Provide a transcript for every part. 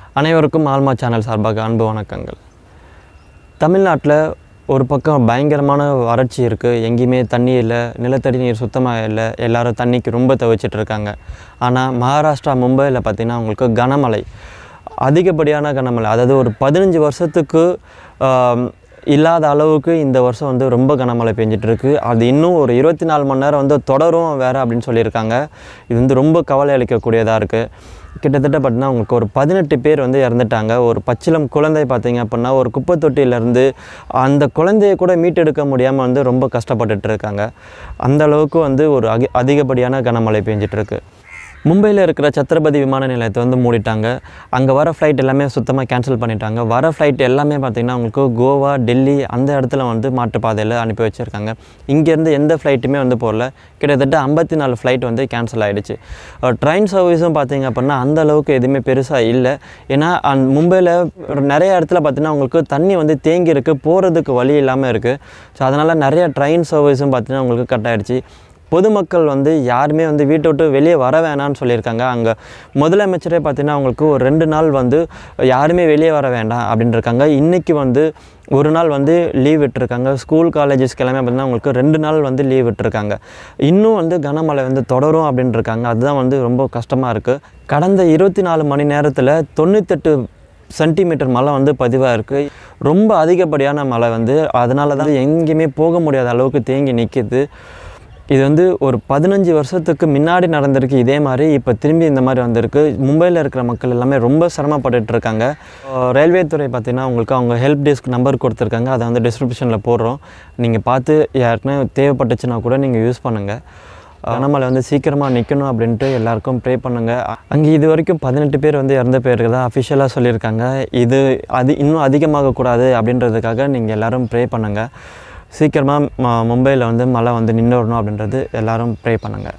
அனைவருக்கும் ஆல்மா சேனல் சார்பாக அன்பு வணக்கங்கள் தமிழ்நாட்டில் ஒரு பக்கம் பயங்கரமான வறட்சி இருக்குது எங்கேயுமே தண்ணி இல்லை நிலத்தடி நீர் சுத்தமாக இல்லை எல்லாரும் தண்ணிக்கு ரொம்ப தவிச்சிட்டு இருக்காங்க ஆனால் மகாராஷ்டிரா மும்பையில் பார்த்திங்கன்னா உங்களுக்கு கனமழை அதிகப்படியான கனமழை அதாவது ஒரு பதினஞ்சு வருஷத்துக்கு ஆம், இல்லாத அளவுக்கு இந்த வருஷம் வந்து ரொம்ப கனமழை பெஞ்சிட்டு இருக்கு அது இன்னும் ஒரு இருபத்தி நாலு மணி நேரம் வந்து தொடரும் வேறு அப்படின்னு சொல்லியிருக்காங்க இது வந்து ரொம்ப கவலை அளிக்கக்கூடியதாக இருக்குது கிட்டத்தட்ட பார்த்தீங்கன்னா உங்களுக்கு ஒரு பதினெட்டு பேர் வந்து இறந்துட்டாங்க ஒரு பச்சிலம் குழந்தை பார்த்தீங்க அப்படின்னா ஒரு குப்பை தொட்டியிலேருந்து அந்த குழந்தைய கூட மீட்டெடுக்க முடியாமல் வந்து ரொம்ப கஷ்டப்பட்டுட்டு இருக்காங்க அந்த அளவுக்கு வந்து ஒரு அகி அதிகப்படியான கனமழை பெஞ்சிட்டு இருக்கு மும்பையில் இருக்கிற சத்ரபதி விமான நிலையத்தை வந்து மூடிட்டாங்க அங்கே வர ஃப்ளைட் எல்லாமே சுத்தமாக கேன்சல் பண்ணிட்டாங்க வர ஃப்ளைட் எல்லாமே பார்த்திங்கன்னா உங்களுக்கு கோவா டெல்லி அந்த இடத்துல வந்து மாற்றுப்பாதையில் அனுப்பி வச்சுருக்காங்க இங்கேருந்து எந்த ஃப்ளைட்டுமே வந்து போகல கிட்டத்தட்ட ஐம்பத்தி நாலு ஃப்ளைட் வந்து கேன்சல் ஆகிடுச்சு ட்ரெயின் சர்வீஸும் பார்த்தீங்க அப்படின்னா அந்த அளவுக்கு எதுவுமே பெருசாக இல்லை ஏன்னா அந் மும்பையில் நிறைய இடத்துல பார்த்தீங்கன்னா உங்களுக்கு தண்ணி வந்து தேங்கி இருக்குது போகிறதுக்கு வழி இல்லாமல் இருக்குது ஸோ அதனால் நிறைய ட்ரெயின் சர்வீஸும் பார்த்தீங்கன்னா உங்களுக்கு கட் ஆகிடுச்சு பொதுமக்கள் வந்து யாருமே வந்து வீட்டை விட்டு வெளியே வர வேணாம்னு சொல்லியிருக்காங்க அங்கே முதலமைச்சரே பார்த்தீங்கன்னா அவங்களுக்கு ஒரு ரெண்டு நாள் வந்து யாருமே வெளியே வர வேண்டாம் அப்படின்னு இருக்காங்க இன்றைக்கி வந்து ஒரு நாள் வந்து லீவ் விட்டுருக்காங்க ஸ்கூல் காலேஜஸ்க்கு எல்லாமே பார்த்தீங்கன்னா உங்களுக்கு ரெண்டு நாள் வந்து லீவ் விட்டுருக்காங்க இன்னும் வந்து கனமழை வந்து தொடரும் அப்படின்னு இருக்காங்க அதுதான் வந்து ரொம்ப கஷ்டமாக இருக்குது கடந்த இருபத்தி நாலு மணி நேரத்தில் தொண்ணூத்தெட்டு சென்டிமீட்டர் மழை வந்து பதிவாக இருக்குது ரொம்ப அதிகப்படியான மழை வந்து அதனால தான் எங்கேயுமே போக முடியாத அளவுக்கு தேங்கி நிற்கிது இது வந்து ஒரு பதினஞ்சு வருஷத்துக்கு முன்னாடி நடந்திருக்கு இதே மாதிரி இப்போ திரும்பி இந்த மாதிரி வந்திருக்கு மும்பையில் இருக்கிற மக்கள் எல்லாமே ரொம்ப சிரமப்பட்டுட்டு இருக்காங்க அஹ் ரயில்வே துறை பார்த்தீங்கன்னா உங்களுக்கு அவங்க ஹெல்ப் டெஸ்க் நம்பர் கொடுத்துருக்காங்க அதை வந்து டிஸ்கிரிப்ஷனில் போடுறோம் நீங்கள் பார்த்து யாருக்குன்னா தேவைப்பட்டுச்சுன்னா கூட நீங்கள் யூஸ் பண்ணுங்கள் கனமழை வந்து சீக்கிரமாக நிற்கணும் அப்படின்ட்டு எல்லாருக்கும் ப்ரே பண்ணுங்கள் அங்கே இது வரைக்கும் பதினெட்டு பேர் வந்து இறந்த பேருக்கு தான் அஃபிஷியலாக சொல்லியிருக்காங்க இது அது இன்னும் அதிகமாகக்கூடாது அப்படின்றதுக்காக நீங்கள் எல்லாரும் ப்ரே பண்ணுங்கள் சீக்கிரமாக மும்பையில் வந்து மழை வந்து நின்று வரணும் அப்படின்றது எல்லாரும் ப்ரே பண்ணுங்கள்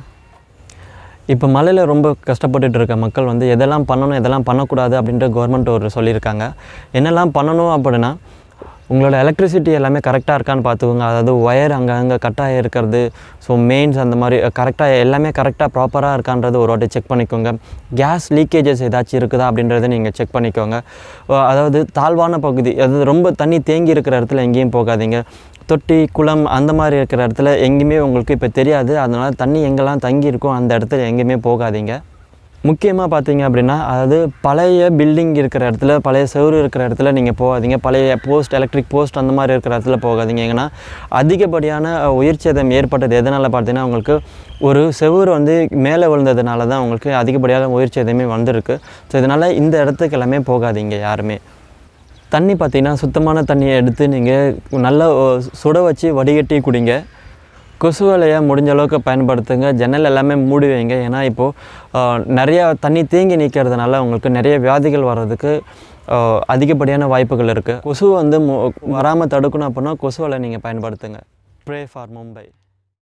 இப்போ மழையில் ரொம்ப கஷ்டப்பட்டுட்டு இருக்க மக்கள் வந்து எதெல்லாம் பண்ணணும் எதெல்லாம் பண்ணக்கூடாது அப்படின்ற கவர்மெண்ட் ஒரு சொல்லியிருக்காங்க என்னெல்லாம் பண்ணணும் அப்படின்னா உங்களோட எலக்ட்ரிசிட்டி எல்லாமே கரெக்டாக இருக்கான்னு பார்த்துக்கோங்க அதாவது ஒயர் அங்கங்கே கட்டாக இருக்கிறது ஸோ மெயின்ஸ் அந்த மாதிரி கரெக்டாக எல்லாமே கரெக்டாக ப்ராப்பராக இருக்கான்றது ஒரு வாட்டி செக் பண்ணிக்கோங்க கேஸ் லீக்கேஜஸ் ஏதாச்சும் இருக்குதா அப்படின்றத நீங்கள் செக் பண்ணிக்கோங்க அஹ் அதாவது தாழ்வான பகுதி அதாவது ரொம்ப தண்ணி தேங்கி இருக்கிற இடத்துல எங்கேயும் போகாதீங்க தொட்டி குளம் அந்த மாதிரி இருக்கிற இடத்துல எங்கேயுமே உங்களுக்கு இப்போ தெரியாது அதனால் தண்ணி எங்கெல்லாம் தங்கி இருக்கோ அந்த இடத்துல எங்கேயுமே போகாதீங்க முக்கியமாக பார்த்தீங்க அப்படின்னா அதாவது பழைய பில்டிங் இருக்கிற இடத்துல பழைய செவுரு இருக்கிற இடத்துல நீங்கள் போகாதீங்க பழைய போஸ்ட் எலக்ட்ரிக் போஸ்ட் அந்த மாதிரி இருக்கிற இடத்துல போகாதீங்க ஏன்னா அதிகப்படியான அஹ், உயிர் சேதம் ஏற்பட்டது எதனால் பார்த்தீங்கன்னா உங்களுக்கு ஒரு செவுரு வந்து மேலே விழுந்ததுனால தான் உங்களுக்கு அதிகப்படியான உயிர் சேதமே வந்திருக்கு ஸோ இதனால் இந்த இடத்துக்கு எல்லாமே போகாதீங்க யாருமே தண்ணி பார்த்தீங்கன்னா சுத்தமான தண்ணியை எடுத்து நீங்கள் நல்லா அஹ், சுட வச்சு வடிகட்டி குடிங்க கொசு வலையை முடிஞ்ச அளவுக்கு பயன்படுத்துங்க ஜன்னல் எல்லாமே மூடி வைங்க ஏன்னா இப்போது நிறையா தண்ணி தேங்கி நிற்கிறதுனால உங்களுக்கு நிறைய வியாதிகள் வர்றதுக்கு அஹ், அதிகப்படியான வாய்ப்புகள் இருக்குது கொசு வந்து வராமல் தடுக்கணும் அப்படின்னா கொசு வலை நீங்கள் பயன்படுத்துங்க ப்ரே ஃபார் மும்பை